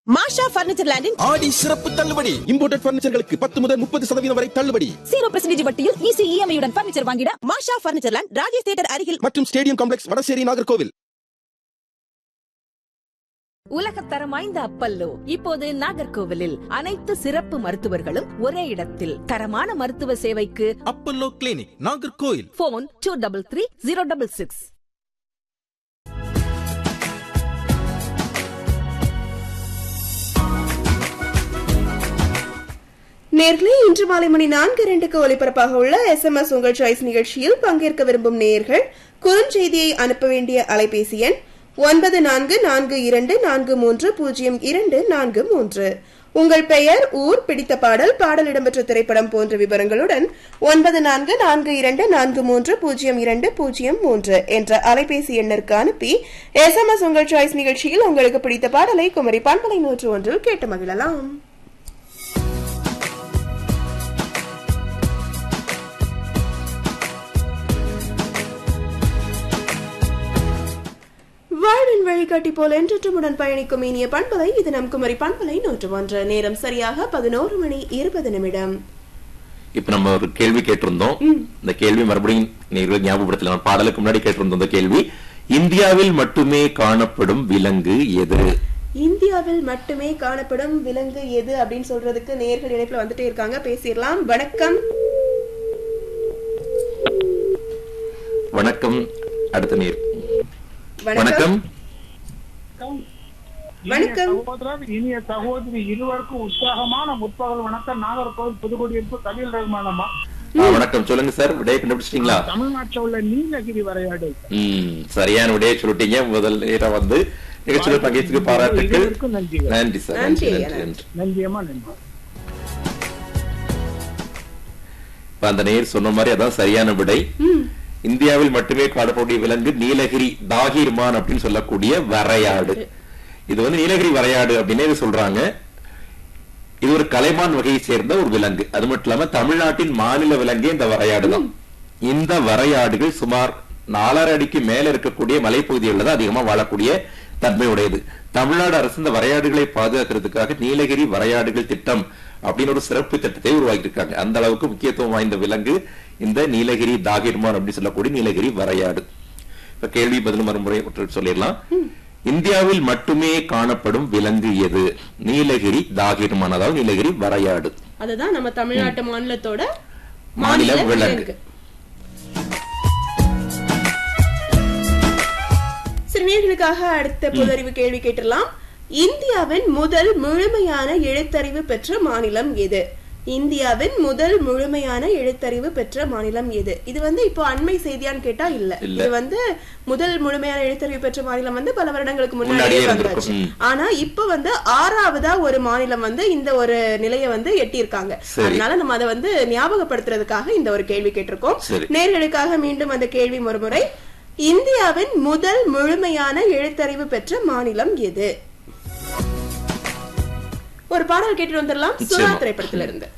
மாஷா furniture லேண்டின் ஆடி சிறப்பு தள்ளுபடி இம்போர்ட்டட் பர்னிச்சர்களுக்கு பத்து முதல் முப்பது சதவீதம் வரை தள்ளுபடி ஜீரோ பர்சன்டேஜ் வட்டியில் ஈஸி இஎம்ஐ உடன் பர்னிச்சர் வாங்கிட Masha furniture land Rajesh theatre அருகில் மற்றும் ஸ்டேடியம் காம்ப்ளெக்ஸ் வடசேரி நாகர்கோவில் உலகத்தரம் வாய்ந்த அப்பல்லோ இப்போது நாகர்கோவிலில் அனைத்து சிறப்பு மருத்துவர்களும் ஒரே இடத்தில் தரமான மருத்துவ சேவைக்கு Apollo clinic Nagercoil phone two double three zero double six நேர்களே இன்று மாலை மணி நான்கு இரண்டுக்கு ஒலிபரப்பாக உள்ள எஸ் எம் எஸ் உங்கள் சாய்ஸ் நிகழ்ச்சியில் பங்கேற்க விரும்பும் நேயர்கள் குறுஞ்செய்தியை அனுப்ப வேண்டிய அலைபேசி எண் ஒன்பது நான்கு நான்கு இரண்டு நான்கு மூன்று பூஜ்ஜியம் இரண்டு நான்கு மூன்று உங்கள் பெயர் ஊர் பிடித்த பாடல் பாடல் இடம்பெற்ற திரைப்படம் போன்ற விவரங்களுடன் ஒன்பது நான்கு நான்கு இரண்டு நான்கு மூன்று பூஜ்ஜியம் இரண்டு பூஜ்ஜியம் மூன்று என்ற அலைபேசி எண்ணிற்கு அனுப்பி எஸ் எம் எஸ் உங்கள் சாய்ஸ் நிகழ்ச்சியில் உங்களுக்கு பிடித்த பாடலை குமரி பண்பலை நூற்று ஒன்றில் கேட்டு மகிழலாம் வாழ்வின் வழிகாட்டி போல் என்றுடன் பயணிக்கும் இனிய பண்பலை இது நம் குமரி பண்பலை நூற்று ஒன்று நேரம் சரியாக பதினோரு மணி இருபது நிமிடம் இப்ப நம்ம ஒரு கேள்வி கேட்டிருந்தோம் இந்த கேள்வி மறுபடியும் நீங்கள் ஞாபகப்படுத்தலாம் பாடலுக்கு முன்னாடி கேட்டிருந்தோம் இந்த கேள்வி இந்தியாவில் மட்டுமே காணப்படும் விலங்கு எது இந்தியாவில் மட்டுமே காணப்படும் விலங்கு எது அப்படின்னு சொல்றதுக்கு நேர்கள் இணைப்புல வந்துட்டே இருக்காங்க பேசிடலாம் வணக்கம் வணக்கம் அடுத்த நேர் வணக்கம் வணக்கம் வணக்கம். இனிய சகோதரர் இனிய சகோதரி இருவருக்கும் உற்சாகமான முற்பகல் வணக்கம் நாகர்கோவில் புதுக்குடியிருப்பு கலில் ரஹ்மானம்மா ஆ, வணக்கம் சொல்லுங்க சார் விடையை கண்டுபிடிச்சிட்டீங்களா தமிழ்நாட்டில் உள்ள நீலகிரி வரையாடு ம் சரியான விடையை சொல்லிட்டீங்க முதல் நேரம் வந்து நிகழ்ச்சியில் பங்கேற்றுக்கு பாராட்டுக்கள் இருவருக்கும் நன்றிகள் நன்றி சார் நன்றி, நன்றி ஐயா, நன்றி நன்றி நன்றியம்மா நன்றி இப்ப அந்த நேர் சொன்ன மாதிரி அதான் சரியான விடை இந்தியாவில் மட்டுமே காணக்கூடிய விலங்கு நீலகிரி தாகிர்மான் அப்படின்னு சொல்லக்கூடிய வரையாடு இது வந்து நீலகிரி வரையாடு அப்படின்னு இது சொல்றாங்க இது ஒரு கலைமான் வகையை சேர்ந்த ஒரு விலங்கு அது மட்டும் இல்லாம தமிழ்நாட்டின் மாநில விலங்கே இந்த வரையாடு தான் இந்த வரையாடுகள் சுமார் நாலரை அடிக்கு மேல இருக்கக்கூடிய மலைப்பகுதிகளில் தான் அதிகமா வாழக்கூடிய தன்மை உடையது தமிழ்நாடு அரசு இந்த வரையாடுகளை பாதுகாக்கிறதுக்காக நீலகிரி வரையாடுகள் திட்டம் அப்படின்னு ஒரு சிறப்பு திட்டத்தை உருவாக்கி இருக்காங்க அந்த அளவுக்கு முக்கியத்துவம் வாய்ந்த விலங்கு இந்த நீலகிரி தாகிர்மான் அப்படின்னு சொல்லக்கூடிய நீலகிரி வரையாடு இப்ப கேள்வி பதில் மறுமுறை ஒற்றை சொல்லிடலாம் இந்தியாவில் மட்டுமே காணப்படும் விலங்கு எது நீலகிரி தாகிர்மான் அதாவது நீலகிரி வரையாடு அதுதான் நம்ம தமிழ்நாட்டு மாநிலத்தோட மாநில விலங்கு சரி நேர்களுக்காக அடுத்த பொதறிவு கேள்வி கேட்டுடலாம் இந்தியாவின் முதல் முழுமையான எழுத்தறிவு பெற்ற மாநிலம் எது இந்தியாவின் முதல் முழுமையான எழுத்தறிவு பெற்ற மாநிலம் எது இது வந்து இப்போ அண்மை செய்தியான்னு கேட்டா இல்ல இல்ல. இது வந்து முதல் முழுமையான எழுத்தறிவு பெற்ற மாநிலம் வந்து பல வருடங்களுக்கு முன்னாடியே முன்னாடியே இருந்திருக்கும். வந்தாச்சு ம். ஆனா இப்ப வந்து ஆறாவதா ஒரு மாநிலம் வந்து இந்த ஒரு நிலையை வந்து எட்டியிருக்காங்க சரி. அதனால நம்ம அதை வந்து ஞாபகப்படுத்துறதுக்காக இந்த ஒரு கேள்வி கேட்டிருக்கோம் சரி. நேர்களுக்காக மீண்டும் அந்த கேள்வி மறுமுறை இந்தியாவின் முதல் முழுமையான எழுத்தறிவு பெற்ற மாநிலம் எது ஒரு பாடல் கேட்டு வந்துடலாம் சுறா நிச்சயமா. திரைப்படத்திலிருந்து